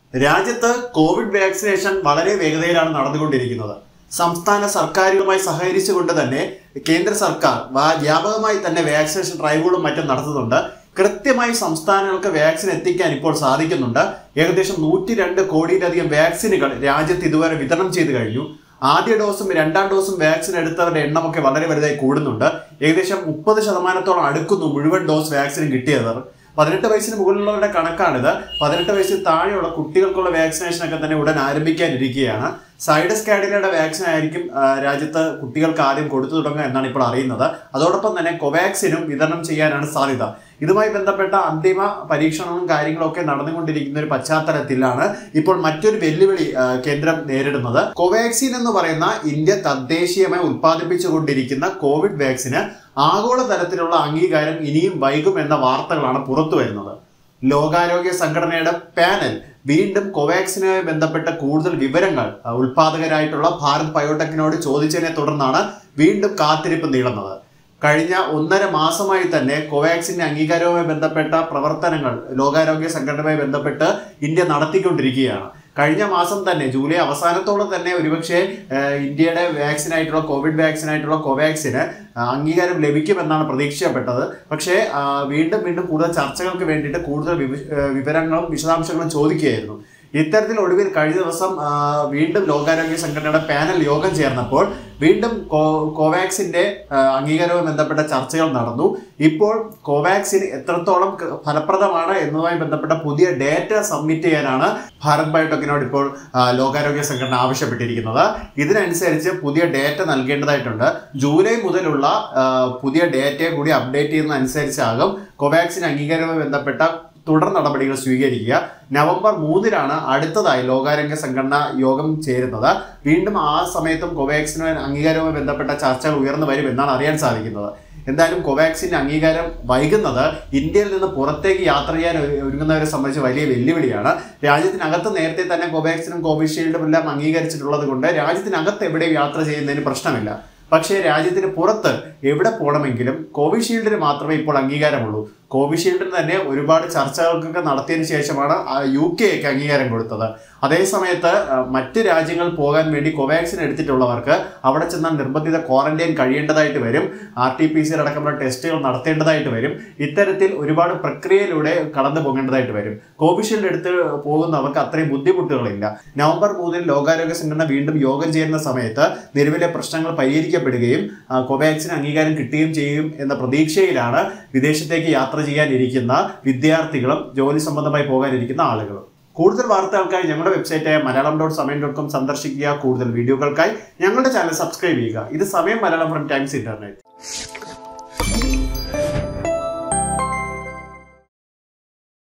രാജ്യത്ത് Covid vaccination വളരെ വേഗതയിലാണ് നടന്നുകൊണ്ടിരിക്കുന്നത് സംസ്ഥാന സർക്കാരുകളുമായി സഹകരിച്ചുകൊണ്ട് തന്നെ കേന്ദ്ര സർക്കാർ വാ- വ്യാപകമായി തന്നെ വാക്സിനേഷൻ ഡ്രൈവുകളും മറ്റും നടത്തുന്നുണ്ട് കൃത്യമായി സംസ്ഥാനങ്ങൾക്ക് വാക്സിൻ എത്തിക്കാൻ ഇപ്പോൾ സാധിക്കുന്നുണ്ട് ഏകദേശം നൂറ്റി രണ്ട് കോടിയിലധികം വാക്സിനുകൾ രാജ്യത്ത് ഇതുവരെ വിതരണം ചെയ്തു കഴിഞ്ഞു ആദ്യ ഡോസും രണ്ടാം ഡോസും വാക്സിൻ എടുത്തവരുടെ എണ്ണമൊക്കെ വളരെ വലുതായി കൂടുന്നുണ്ട് ഏകദേശം മുപ്പത് ശതമാനത്തോളം അടുക്കുന്നു മുഴുവൻ ഡോസ് വാക്സിൻ കിട്ടിയവർ പതിനെട്ട് വയസ്സിന് മുകളിലുള്ളവരുടെ കണക്കാണിത് പതിനെട്ട് വയസ്സിൽ താഴെയുള്ള കുട്ടികൾക്കുള്ള വാക്സിനേഷൻ ഒക്കെ തന്നെ ഉടൻ ആരംഭിക്കാനിരിക്കുകയാണ് സൈഡസ് കാഡിലയുടെ വാക്സിൻ ആയിരിക്കും ആ, രാജ്യത്ത് കുട്ടികൾക്ക് ആദ്യം കൊടുത്തു തുടങ്ങുക എന്നാണ് ഇപ്പോൾ അറിയുന്നത് അതോടൊപ്പം തന്നെ കൊവാക്സിനും വിതരണം ചെയ്യാനാണ് സാധ്യത ഇതുമായി ബന്ധപ്പെട്ട അന്തിമ പരീക്ഷണവും കാര്യങ്ങളൊക്കെ നടന്നുകൊണ്ടിരിക്കുന്ന ഒരു പശ്ചാത്തലത്തിലാണ് ഇപ്പോൾ മറ്റൊരു വെല്ലുവിളി ആ, കേന്ദ്രം നേരിടുന്നത് കോവാക്സിൻ എന്ന് പറയുന്ന ഇന്ത്യ തദ്ദേശീയമായി ഉത്പാദിപ്പിച്ചുകൊണ്ടിരിക്കുന്ന കോവിഡ് വാക്സിന് ആഗോള തലത്തിലുള്ള അംഗീകാരം ഇനിയും വൈകും എന്ന വാർത്തകളാണ് പുറത്തു വരുന്നത് ലോകാരോഗ്യ സംഘടനയുടെ പാനൽ വീണ്ടും കോവാക്സിനുമായി ബന്ധപ്പെട്ട കൂടുതൽ വിവരങ്ങൾ ആ, ഉൽപാദകരായിട്ടുള്ള ഭാരത് ബയോടെക്കിനോട് ചോദിച്ചതിനെ തുടർന്നാണ് വീണ്ടും കാത്തിരിപ്പ് നീളുന്നത് കഴിഞ്ഞ ഒന്നര മാസമായി തന്നെ കോവാക്സിന്റെ അംഗീകാരവുമായി ബന്ധപ്പെട്ട പ്രവർത്തനങ്ങൾ ലോകാരോഗ്യ സംഘടനയുമായി ബന്ധപ്പെട്ട് ഇന്ത്യ നടത്തിക്കൊണ്ടിരിക്കുകയാണ് കഴിഞ്ഞ മാസം തന്നെ ജൂലൈ അവസാനത്തോളം തന്നെ ഒരുപക്ഷെ ഏഹ്, ഇന്ത്യയുടെ വാക്സിൻ ആയിട്ടുള്ള കോവിഡ് വാക്സിൻ ആയിട്ടുള്ള കോവാക്സിന് ആ, അംഗീകാരം ലഭിക്കുമെന്നാണ് പ്രതീക്ഷിക്കപ്പെട്ടത് പക്ഷേ ആ, വീണ്ടും വീണ്ടും കൂടുതൽ ചർച്ചകൾക്ക് വേണ്ടിയിട്ട് കൂടുതൽ വിവ- ഏഹ്, വിവരങ്ങളും വിശദാംശങ്ങളും ചോദിക്കുകയായിരുന്നു ഇത്തരത്തിൽ ഒടുവിൽ കഴിഞ്ഞ ദിവസം ആ, വീണ്ടും ലോകാരോഗ്യ സംഘടനയുടെ പാനൽ യോഗം ചേർന്നപ്പോൾ വീണ്ടും കോ- കോവാക്സിന്റെ ആ, അംഗീകാരവുമായി ബന്ധപ്പെട്ട ചർച്ചകൾ നടന്നു ഇപ്പോൾ കോവാക്സിൻ എത്രത്തോളം ക- ഫലപ്രദമാണ് എന്നതുമായി ബന്ധപ്പെട്ട പുതിയ ഡേറ്റ സബ്മിറ്റ് ചെയ്യാനാണ് ഭാരത് ബയോടെക്കിനോട് ഇപ്പോൾ ആ, ലോകാരോഗ്യ സംഘടന ആവശ്യപ്പെട്ടിരിക്കുന്നത് ഇതിനനുസരിച്ച് പുതിയ ഡേറ്റ നൽകേണ്ടതായിട്ടുണ്ട് ജൂലൈ മുതലുള്ള ആ, പുതിയ ഡേറ്റയെ കൂടി അപ്ഡേറ്റ് ചെയ്യുന്നതനുസരിച്ചാകും കോവാക്സിൻ അംഗീകാരവുമായി ബന്ധപ്പെട്ട തുടർ നടപടികൾ സ്വീകരിക്കുക നവംബർ മൂന്നിനാണ് അടുത്തതായി ലോകാരോഗ്യ സംഘടന യോഗം ചേരുന്നത് വീണ്ടും ആ സമയത്തും കോവാക്സിന് അംഗീകാരവുമായി ബന്ധപ്പെട്ട ചർച്ചകൾ ഉയർന്നു വരും എന്നാണ് അറിയാൻ സാധിക്കുന്നത് എന്തായാലും കോവാക്സിന്റെ അംഗീകാരം വൈകുന്നത് ഇന്ത്യയിൽ നിന്ന് പുറത്തേക്ക് യാത്ര ചെയ്യാൻ ഒരു- ഒരുങ്ങുന്നവരെ സംബന്ധിച്ച് വലിയ വെല്ലുവിളിയാണ് രാജ്യത്തിനകത്ത് നേരത്തെ തന്നെ കോവാക്സിനും കോവിഷീൽഡും എല്ലാം അംഗീകരിച്ചിട്ടുള്ളത് കൊണ്ട് രാജ്യത്തിനകത്ത് എവിടെയും യാത്ര ചെയ്യുന്നതിന് പ്രശ്നമില്ല പക്ഷേ രാജ്യത്തിന് പുറത്ത് എവിടെ പോകണമെങ്കിലും കോവിഷീൽഡിന് മാത്രമേ ഇപ്പോൾ അംഗീകാരമുള്ളൂ കോവിഷീൽഡിന് തന്നെ ഒരുപാട് ചർച്ചകൾക്കൊക്കെ നടത്തിയതിനു ശേഷമാണ് ആ യു കെക്ക് അംഗീകാരം കൊടുത്തത് അതേ സമയത്ത് ആ, മറ്റ് രാജ്യങ്ങൾ പോകാൻ വേണ്ടി കോവാക്സിൻ എടുത്തിട്ടുള്ളവർക്ക് അവിടെ ചെന്നാൽ നിർബന്ധിത ക്വാറന്റൈൻ കഴിയേണ്ടതായിട്ട് വരും ആർ ടി പി സി അടക്കമുള്ള ടെസ്റ്റുകൾ നടത്തേണ്ടതായിട്ട് വരും ഇത്തരത്തിൽ ഒരുപാട് പ്രക്രിയയിലൂടെ കടന്നു പോകേണ്ടതായിട്ട് വരും കോവിഷീൽഡ് എടുത്ത് പോകുന്നവർക്ക് അത്രയും ബുദ്ധിമുട്ടുകളില്ല നവംബർ മൂന്നിൽ ലോകാരോഗ്യ സംഘടന വീണ്ടും യോഗം ചെയ്യുന്ന സമയത്ത് നിലവിലെ പ്രശ്നങ്ങൾ പരിഹരിക്കപ്പെടുകയും ആ, കോവാക്സിന് അംഗീകാരം കിട്ടുകയും ചെയ്യും എന്ന പ്രതീക്ഷയിലാണ് വിദേശത്തേക്ക് യാത്ര ചെയ്യാനിരിക്കുന്ന വിദ്യാർത്ഥികളും ജോലി സംബന്ധമായി പോകാനിരിക്കുന്ന ആളുകളും കൂടുതൽ വാർത്തകൾക്കായി ഞങ്ങളുടെ വെബ്സൈറ്റായ Malayalam dot Samayam dot com സന്ദർശിക്കുക കൂടുതൽ വീഡിയോകൾക്കായി ഞങ്ങളുടെ ചാനൽ സബ്സ്ക്രൈബ് ചെയ്യുക ഇത് സമയം മലയാളം ഫ്രം ടൈംസ് ഇന്റർനെറ്റ്